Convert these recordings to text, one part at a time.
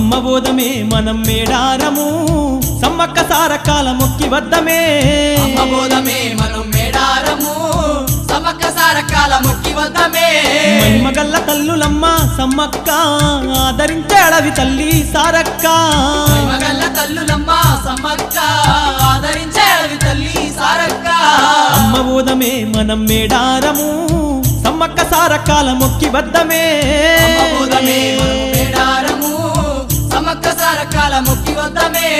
అమ్మ బోధమే మనం మేడారము సమ్మక్క సారకాల మొక్కి వద్దమే అమ్మ బోధమే మనం మేడారము సమక్క సారకాల మొక్కి వద్దమే మహిమగల్ల తల్లులమ్మ సమ్మక్క ఆదరించే అడవి తల్లి సారక్క మగల్ల తల్లులమ్మ సమ్మక్క ఆదరించే అడవి తల్లి సారక్క అమ్మ బోధమే మనం మేడారము సమ్మక్క సారకాల మొక్కి వద్దమే అమ్మ బోధమే మనం మేడారము సమక్క సారకాల మొక్కి వద్దమే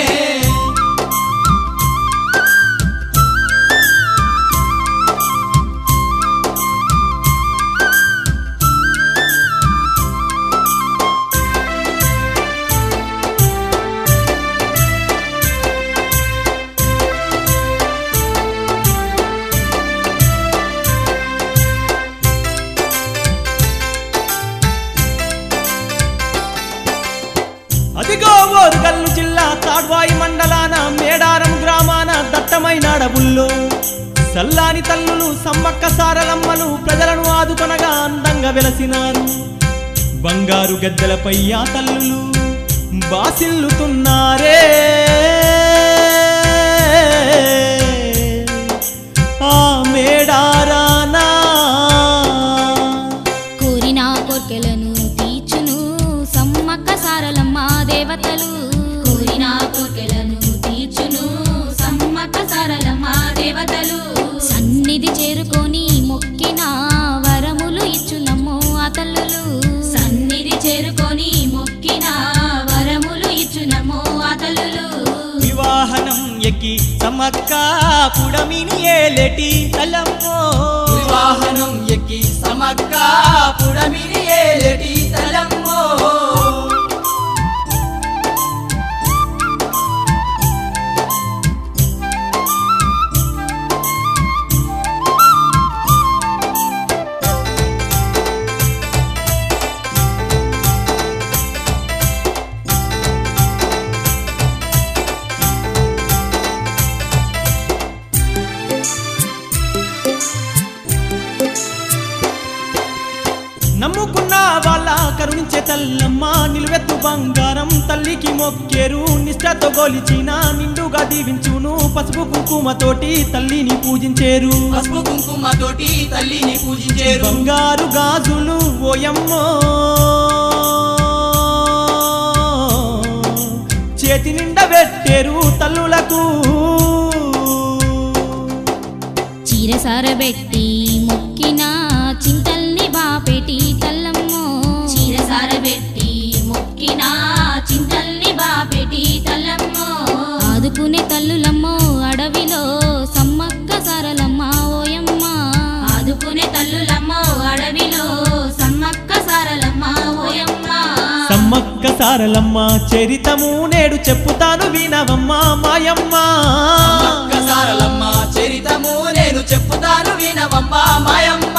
అదిగో ఓరుగల్లు జిల్లా తాడ్వాయి మండలాన మేడారం గ్రామాన దట్టమైన అడవుల్లో సల్లాని తల్లులు సమ్మక్క సారలమ్మలు ప్రజలను ఆదుకొనగా అందంగా వెలసినారు బంగారు గద్దెలపై ఆ తల్లులు బాసిల్లుతున్నారే ఆ మేడారానా కోరిన కోర్కెలను తీర్చును సమ్మక్క సారలమ్మ దేవతలు కోరిన కోర్కెలను తీర్చును సమ్మక్క సారలమ్మ దేవతలు సన్నిధి చేరుకొని మొక్కిన వరములు ఇచ్చునమ్మో ఆ తల్లులు సన్నిధి చేరుకొని మొక్కిన వరములు ఇచ్చునమ్మో ఆ తల్లులు వివాహనం ఎక్కి సమ్మక్క పుడమిని ఏలెటి తలమ్మో వాహనం ఎక్కి సమక్క పుడమిని ఏలటి తలమ్మో నమ్ముకున్న వాళ్ళ కరుణించే తల్లమ్మ నిలువెత్తు బంగారం తల్లికి మొక్కేరు నిష్ఠతో గోలిచిన నిండుగా దీవించును పసుపు కుంకుమతోటి తల్లిని పూజించేరు పసుపు కుంకుమ తోటి తల్లిని పూజించేరు బంగారు గాజులు ఓయమ్మో చేతి నిండా పెట్టేరు తల్లులకు చీర సారబెట్టి మొక్కిన చింతల్ని బాపెటి తల్లమ్మో చీర సారబెట్టి మొక్కిన చింతల్ని బాపెటి తల్లమ్మో ఆదుకునే తల్లులమ్మో అడవిలో సమ్మక్క సారలమ్మ ఓయమ్మ ఆదుకునే తల్లులమ్మో అడవిలో సమ్మక్క సారలమ్మ ఓయమ్మ సమ్మక్క సారలమ్మ చరితము నేడు చెప్పుతాను వినవమ్మ మాయమ్మ సమక్క సారలమ్మ చరితము నేను చెప్పుతాను వినవమ్మ మాయమ్మ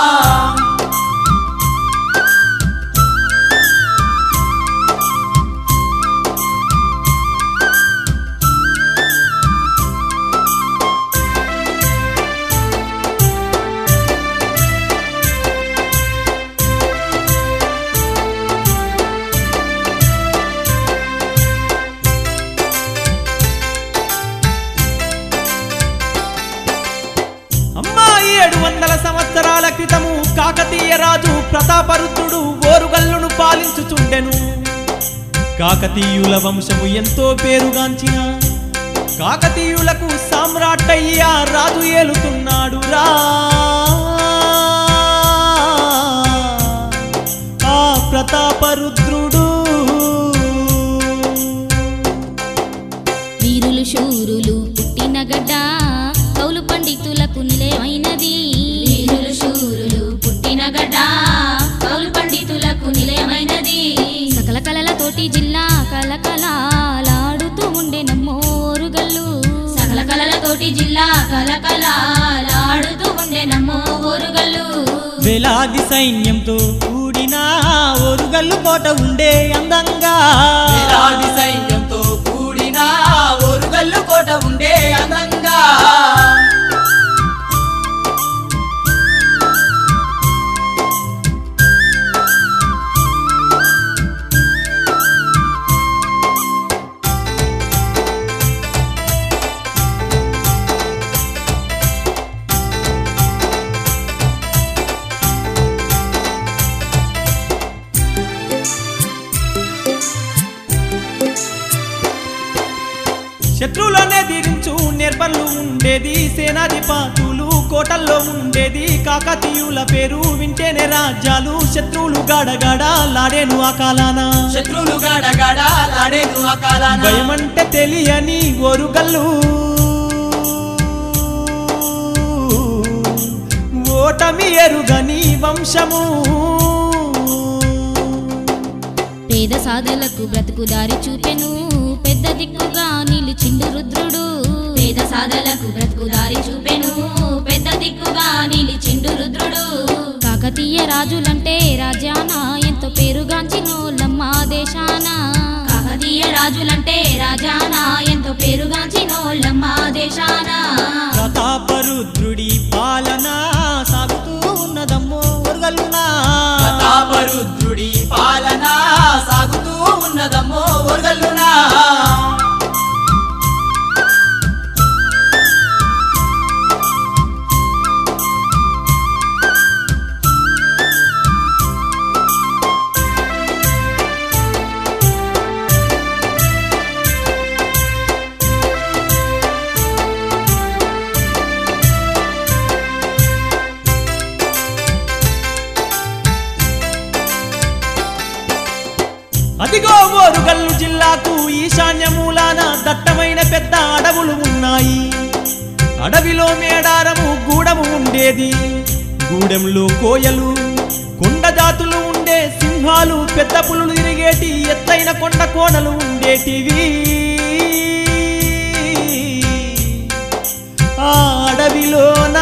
అమ్మాయి ఏడు వందల సంవత్సరాల క్రితము కాకతీయ రాజు ప్రతాపరుద్రుడు ఓరుగల్లును పాలించుచుండెను కాకతీయుల వంశము ఎంతో పేరుగాంచిన కాకతీయులకు సామ్రాట్టయ్య రాజు ఏలుతున్నాడు రా ఆ ప్రతాపరుద్రుడు వీరులు శూరులు పుట్టిన గడ్డ కౌలు పండితులకు నిలయమైనది వీరులు శూరులు పుట్టిన గడ్డ కౌలు పండితులకు నిలయమైనది సకల కళలతోటి జిల్లా కలకలాడుతూ ఉండే నమ్మోరుగల్లు సకల కళలతోటి జిల్లా కలకలాడుతూ ఉండే నమ్మోరుగల్లు వేలాది సైన్యంతో కూడిన ఓరుగల్లు కోట ఉండే అందంగా వేలాది సైన్యంతో కూడిన ఓరుగల్లు కోట ఉండే అందంగా శత్రువులనే దిరించు నిర్బలు ఉండేది సేనాధిపతులు కోటల్లో ఉండేది కాకతీయుల పేరు వింటేనే రాజ్యాలు శత్రువులు గడగడ లాడేను ఆ కాలాన శత్రువులు గడగడ లాడేను ఆ కాలాన భయమంటే తెలియని ఓరుగల్లు ఓటమి ఎరుగని వంశము పేద సాధలకు బ్రతుకు దారి చూపెను పెద్ద దిక్కుగా నిలిచిండు రుద్రుడు పేద సాధలకు బ్రతుకు దారి చూపెను పెద్ద దిక్కుగా నిలిచిండు రుద్రుడు కాకతీయ రాజులంటే రాజ్యాన ఎంతో పేరుగాంచినోళ్ళమ్మ దేశాన కాకతీయ రాజులంటే రాజాన ఎంతో పేరుగాంచినోళ్ళమ్మ దేశాన ప్రతాపరుద్రుడి పాలన సాగుతూ ఉన్నదమ్మో ఓరుగల్లునా ప్రతాపరుద్రుడి పాలన సాగుతూ ఉన్నదమ్మో ఓర్గల్లునా అదిగో ఓరుగల్లు జిల్లాకు ఈశాన్యమూలాన దట్టమైన పెద్ద అడవులు ఉన్నాయి అడవిలో మేడారము గూడము ఉండేది గూడెంలో కోయలు కొండ జాతులు ఉండే సింహాలు పెద్ద పులులు తిరిగేటి ఎత్తైన కొండ కోనలు ఉండేటివి ఆ అడవిలోనా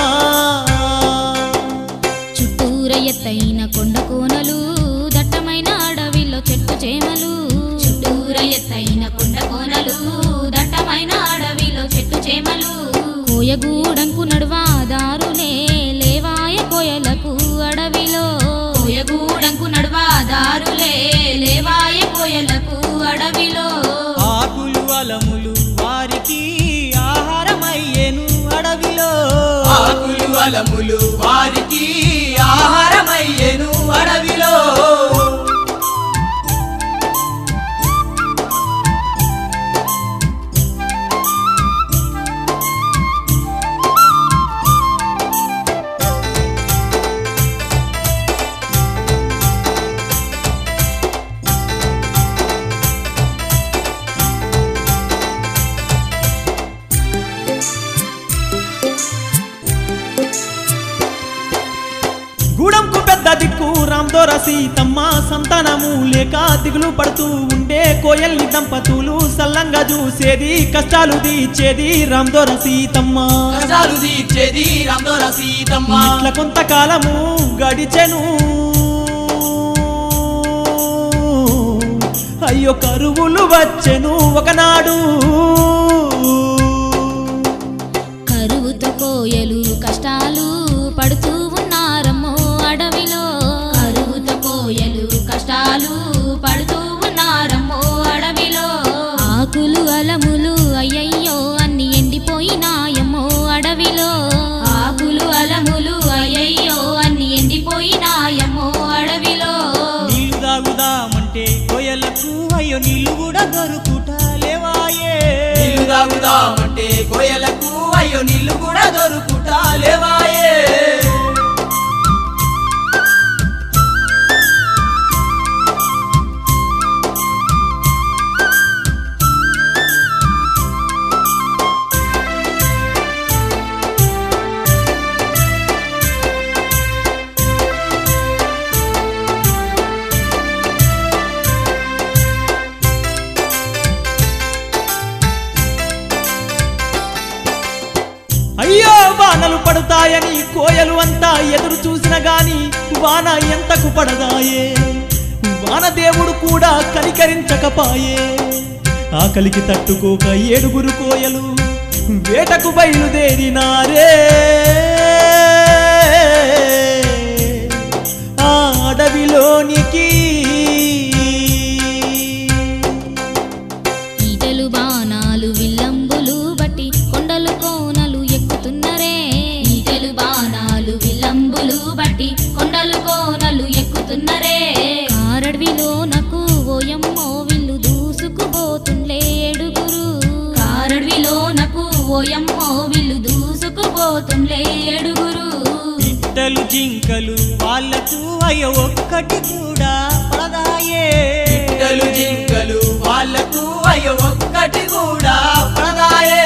చుట్టూర ఎత్తైన కొండ కోనలు దట్టమైన అడవిలో చెట్టు చేమలు చుట్టూర ఎత్తైన కొండ కోనలు దట్టమైన అడవిలో చెట్టు చేమలు కోయగూడంకు నడువా దారులే లేవాయ కోయలకు అడవిలో కోయగూడంకు నడువా దారులే లేవాయ కోయలకు అడవిలో ఆకులు అలములు వారికి ఆహారమయ్యేను అడవిలో ఆకులు అలములు వారికి ఆహారమయ్యేను అడవిలో గూడెంకు పెద్ద దిక్కు రామ్దోర సీతమ్మ సంతానము లేక దిగులు పడుతూ ఉండే కోయల్ని దంపతులు సల్లంగా చూసేది కష్టాలు తీర్చేది రామ్దోర సీతమ్మ కష్టాలు తీర్చేది రామదోర సీతమ్మ ఇట్ల కొంతకాలము గడిచెను అయ్యో కరువులు వచ్చెను ఒకనాడు కరువుతో కోయలు కష్టాలు పడుతూ ఉన్నారమ్మో అడవిలో కరువుతో కోయలు కష్టాలు పడుతూ ఉన్నారమ్మో అడవిలో ఆకులు అలములు అయ్యయ్యో అన్ని ఎండిపోయినాయమ్మో అడవిలో ఆకులు అలములు అయ్యయ్యో అన్ని ఎండిపోయినాయమ్మో అడవిలో నీళ్లు తాగుదామంటే కోయలకు అయ్యో నీళ్లు కూడా దొరుకుట లేవాయే నీళ్లు తాగుదామంటే కోయలకు అయ్యో నీళ్లు కూడా దొరుకుతా లేవాయే అయ్యో వానలు పడతాయని కోయలు అంతా ఎదురు చూసిన గాని వాన ఎంతకు పడదాయే వాన దేవుడు కూడా కనికరించకపాయే ఆకలికి తట్టుకోక ఏడుగురు కోయలు వేటకు బయలుదేరినారే ఆ అడవిలోనికి ఈటలు బాణాలు విల్లంబులు బట్టి కొండలు కోనలు ఎక్కుతున్నరే ఈటలు బాణాలు విల్లంబులు బట్టి కొండలు కోనలు ఎక్కుతున్నరే కారడవిలో నాకు ఓయమ్మో విల్లు దూసుకుపోతుండే ఏడుగురు ఓయమ్మో వీళ్ళు దూసుకుపోతుండే ఏడుగురు పిట్టలు జింకలు వాళ్ళకు అయ్య ఒక్కటి కూడా పడదాయే పిట్టలు జింకలు వాళ్ళకు అయ్యో ఒక్కటి కూడా పడదాయే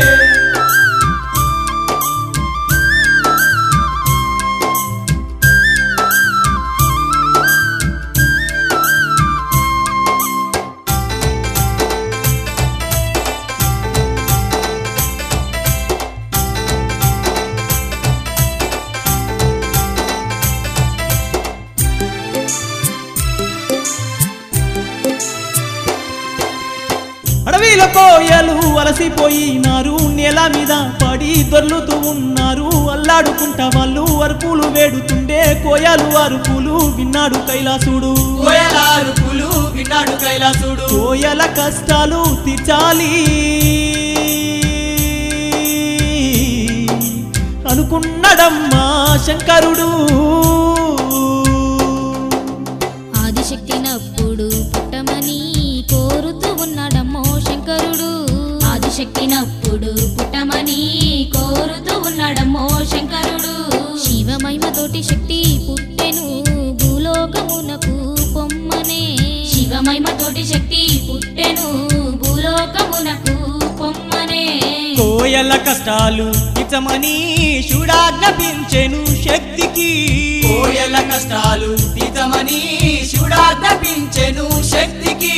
అడవిలో కోయలు అలసిపోయినారు నేల మీద పడి దొర్లుతూ ఉన్నారు అల్లాడుకుంటా వాళ్ళు అరుపులు వేడుతుండే కోయలు అరుపులు విన్నాడు కైలాసుడు కోయలారుపులు విన్నాడు కైలాసుడు కోయల కష్టాలు తీర్చాలి అనుకున్నాడమ్మా శంకరుడు ఆదిశక్తినప్పుడు పుట్టమని కోరుతూ ఉన్నాడమ్మో శంకరుడు ఆదిశక్తినప్పుడు పుట్టమని కోరుతూ ఉన్నాడమ్మో శంకరుడు శివమహిమతోటి శక్తి పుట్టెను భూలోకమునకు పొమ్మనే శివమహిమతోటి శక్తి పుట్టెను భూలోకమునకు పొమ్మనే కోయల కష్టాలు ఇచ్చమని శివుడాజ్ఞాపించెను శక్తికి కోయల కష్టాలు తీతమని శివుడాజ్ఞాపించెను శక్తికి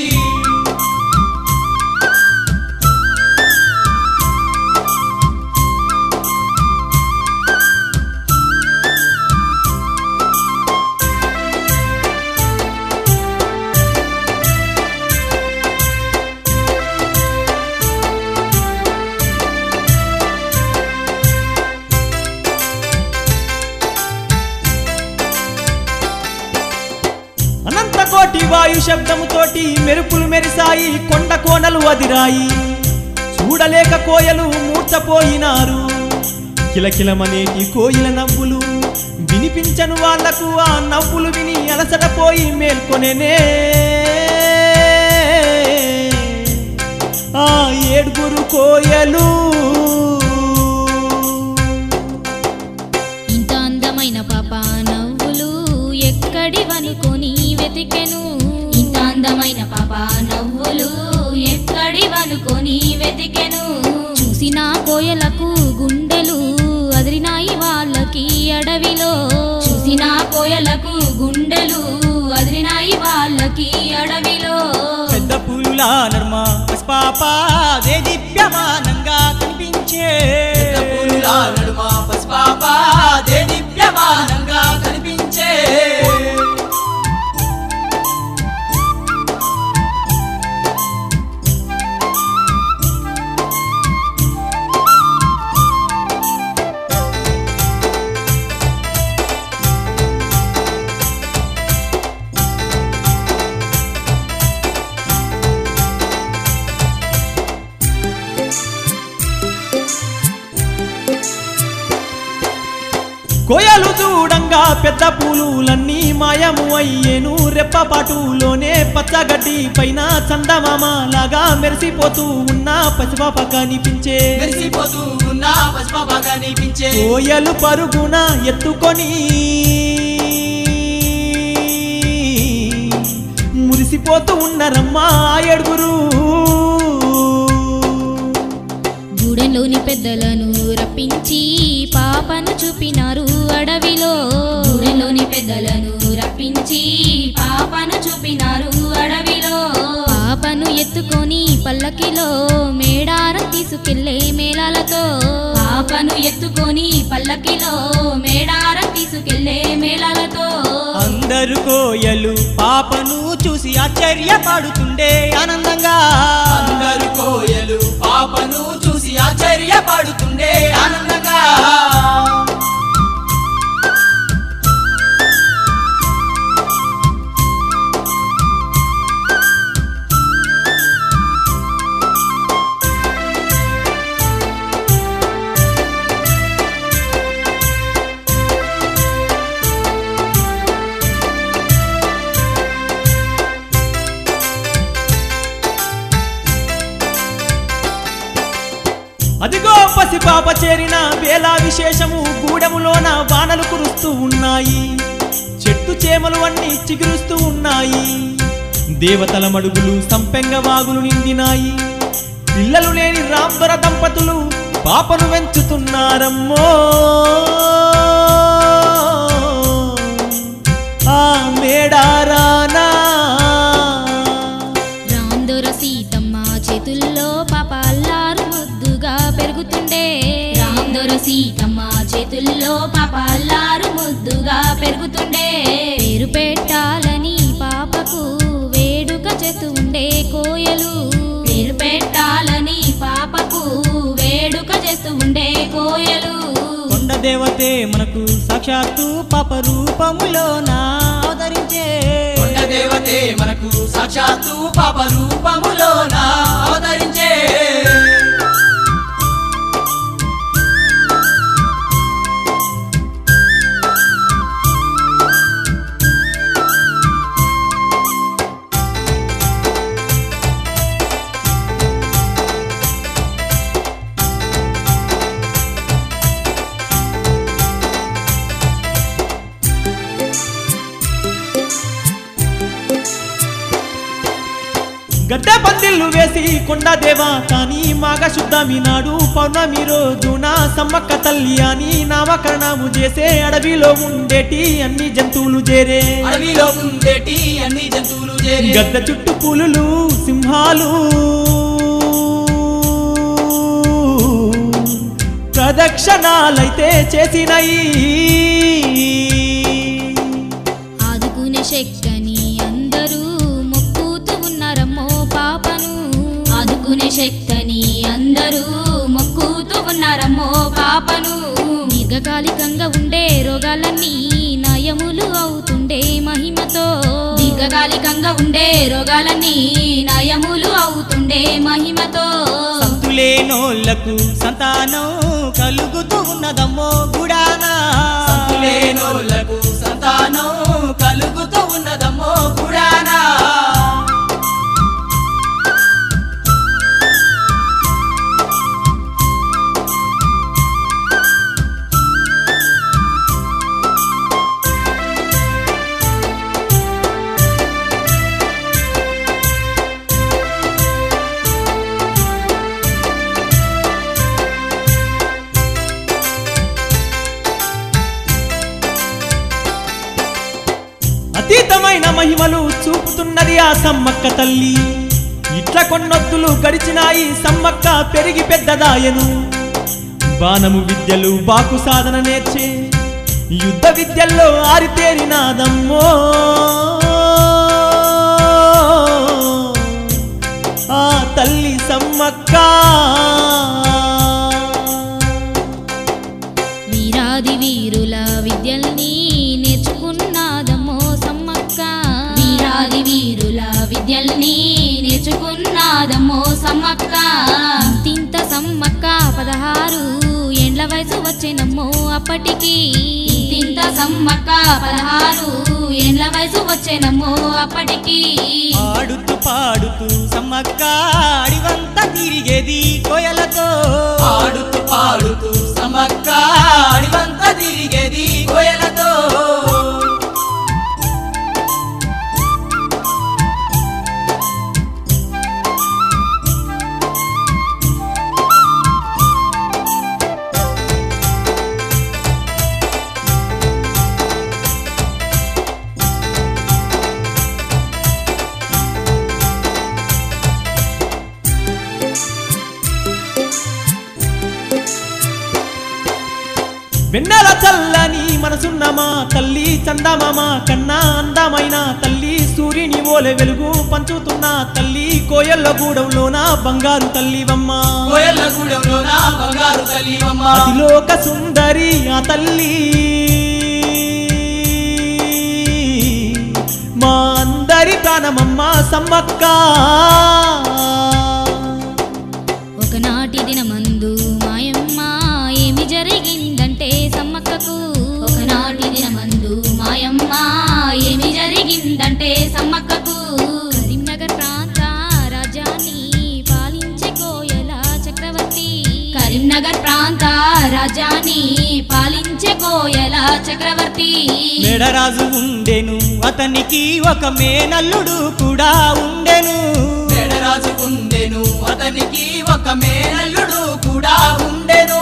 అనంత కోటి వాయు శబ్దముతోటి మెరుపులు మెరిసాయి కొండ కోనలు అదిరాయి చూడలేక కోయలు మూర్చపోయినారు కిలకిలమనేటి కోయిల నవ్వులు వినిపించను వాళ్లకు ఆ నవ్వులు విని అలసటపోయి మేల్కొనేనే ఆ ఏడుగురు కోయలు ఇంత అందమైన పాప నవ్వులు ఎక్కడివనుకొని వెతికెను ఇంత అందమైన పాప నవ్వులు ఎక్కడివనుకొని వెతికెను చూసిన కోయలకు గుండెలు అదిరినాయి వాళ్ళకి అడవిలో చూసిన కోయలకు గుండెలు అదిరినాయి వాళ్ళకి అడవిలో పెద్ద పులుల నర్మ పసిపాప అదే దివ్యమానంగా కనిపించే పెద్ద పూలుల నడుమ పసిపాప దేదీప్యమానంగా కనిపించే కోయలు చూడంగా పెద్ద పూలులన్నీ మాయము అయ్యేను రెప్పపాటులోనే పచ్చగడ్డి పైన చందమామ లాగా మెరిసిపోతూ ఉన్న పసిపాప కనిపించే మెరిసిపోతూ ఉన్న పసిపాప కనిపించే కోయలు పరుగున ఎత్తుకొని మురిసిపోతూ ఉన్నరమ్మా ఆ ఏడుగురు గూడెంలోని పెద్దలను రప్పించి పాపను చూపినారు అడవిలో గూడెంలోని పెద్దలను రప్పించి పాపను చూపినారు అడవిలో పాపను ఎత్తుకొని పల్లకిలో మేడారం తీసుకెళ్లే మేళాలతో పాపను ఎత్తుకొని పల్లకిలో మేడారం తీసుకెళ్లే మేళాలతో అందరు కోయలు పాపను చూసి ఆశ్చర్యపడుతుండే ఆనందంగా అందరు కోయలు పాపను చూసి ఆశ్చర్యపడుతుండే ఆనందంగా అదిగో పసి పాప చేరిన వేలా విశేషము గూడెములోన వానలు కురుస్తూ ఉన్నాయి చెట్టు చేమలు అన్ని చిగురుస్తూ ఉన్నాయి దేవతల మడుగులు సంపెంగ వాగులు నిండినాయి పిల్లలు లేని రాంబర దంపతులు పాపను పెంచుతున్నారమ్మో ఆ మేడారానా రాందొర సీతమ్మ చేతుల్లో పాప అల్లారు ముద్దుగా పెరుగుతుండే రాందొర సీతమ్మ చేతుల్లో పాప అల్లారు ముద్దుగా పెరుగుతుండే పేరు పెట్టాలని పాపకు వేడుక చేస్తూ ఉండే కోయలు పేరు పెట్టాలని పాపకు వేడుక చేస్తూ ఉండే కోయలు కొండ దేవతే మనకు సాక్షాత్తు పాప రూపములోన అవతరించే కొండ దేవతే మనకు సాక్షాత్తు పాప రూపములోన అవతరించే గడ్డ పందిళ్ళు వేసి కొండదేవా కానీ మాఘ శుద్ధమి నాడు పౌర్ణమి రోజున సమ్మక్క తల్లి అని నామకరణము చేసే అడవిలో ఉండేటి అన్ని జంతువులు చేరే అడవిలో ఉండేటి అన్ని జంతువులు చేరి గద్ద చుట్టూ పులులు సింహాలు ప్రదక్షిణాలైతే చేసినాయి ఆదుకునే శక్తిని అందరూ మొక్కుతూ ఉన్నారమ్మో పాపను ఆదుకునే శక్తిని అందరూ మొక్కుతూ ఉన్నారమ్మో పాపను దీర్ఘకాలికంగా ఉండే రోగాలన్నీ నయములు అవుతుండే మహిమతో దీర్ఘకాలికంగా ఉండే రోగాలన్నీ నయములు అవుతుండే మహిమతో సంతులేనోళ్లకు సంతానం కలుగుతూ ఉన్నదమ్మో గుడానా లేనోళ్లకు సంతానం కలుగుతూ ఉన్నదమ్మో గుడానా అతీతమైన మహిమలు చూపుతున్నది ఆ సమ్మక్క తల్లి ఇట్ల కొన్నొత్తులు గడిచినాయి సమ్మక్క పెరిగి పెద్దదాయను బాణము విద్యలు బాకు సాధన నేర్చే యుద్ధ విద్యల్లో ఆరితేరినాదమ్మో ఆ తల్లి సమ్మక్క వీరాది వీరుల విద్యల్ని నేర్చుకున్నాదమ్మో సమ్మక్క వీరాది వీరుల విద్యల్ని నేర్చుకున్నాదమ్మో సమ్మక్క తింత సమ్మక్క పదహారు ఏండ్ల వయసు వచ్చేనమ్మో అప్పటికి తింత సమ్మక్క పదహారు ఏండ్ల వయసు వచ్చేనమ్మో అప్పటికి ఆడుతూ పాడుతూ సమ్మక్క అడివంతా తిరిగేది కోయలతో ఆడుతూ పాడుతూ సమక్క అడివంతా తిరిగేది కోయలతో వెన్నెల చల్లని మనసున్న మా తల్లి చందమామ కన్నా అందమైన తల్లి సూర్యుని ఓలె వెలుగు పంచుతున్న తల్లి కోయల్ల గూడెంలోన బంగారు తల్లివమ్మ కోయల గూడెంలో నా బంగారు తల్లివమ్మ అతిలోక సుందరి ఆ తల్లి మా అందరి ప్రాణమమ్మ సమ్మక్క ఒకనాటి దినమందు మాయమ్మ ఏమి జరిగిందంటే సమ్మక్కకు ఒకనాటి దినమందు మాయమ్మ ఏమి జరిగిందంటే సమ్మక్కకు కరీంనగర్ ప్రాంత రాజ్యాన్ని పాలించే కోయల చక్రవర్తి నగర్ ప్రాంత రాజ్యాన్ని పాలించే కోయల చక్రవర్తి మేడరాజు ఉండెను అతనికి ఒక మేనల్లుడు కూడా ఉండెను మేడరాజు ఉండెను అతనికి ఒక మేనల్లుడు కూడా ఉండెను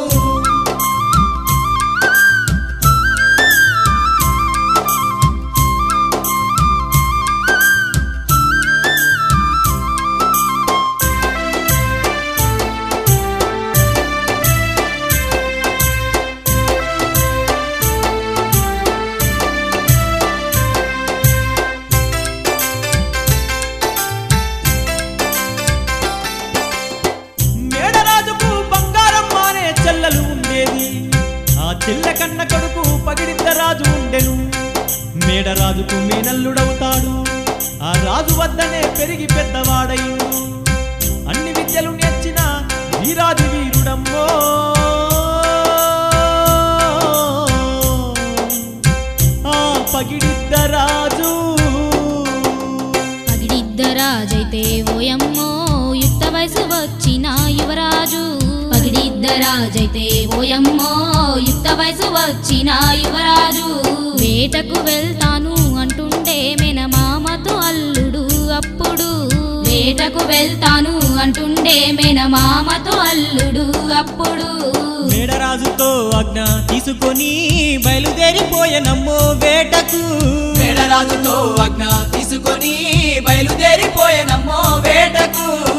మేడరాజుకు బంగారం మానే చెల్లెలు ఉండేది ఆ చెల్ల కన్న కొడుకు పగిడిద్ద రాజు ఉండెను మేడరాజుకు మేనల్లుడవుతాడు ఆ రాజు వద్దనే పెరిగి పెద్దవాడయిండు అన్ని విద్యలు నేర్చిన వీరాది వీరుడమ్మో ఆ పగిడిద్ద రాజు పగిడిద్దరాజైతే ఓయమ్మో యుక్త వయసు వచ్చిన యువరాజు పగిడిద్దరాజైతే ఓయమ్మో యుక్త వయసు వచ్చిన యువరాజు వేటకు వెళ్తాను అంటుండే మేనమామతో అల్లుడు అప్పుడు వేటకు వెళ్తాను అంటుండే మేనమామతో అల్లుడు అప్పుడు మేడరాజుతో ఆజ్ఞ తీసుకొని బయలుదేరిపోయనమ్మో వేటకు మేడరాజుతో ఆజ్ఞ తీసుకొని బయలుదేరిపోయెనమ్మో వేటకు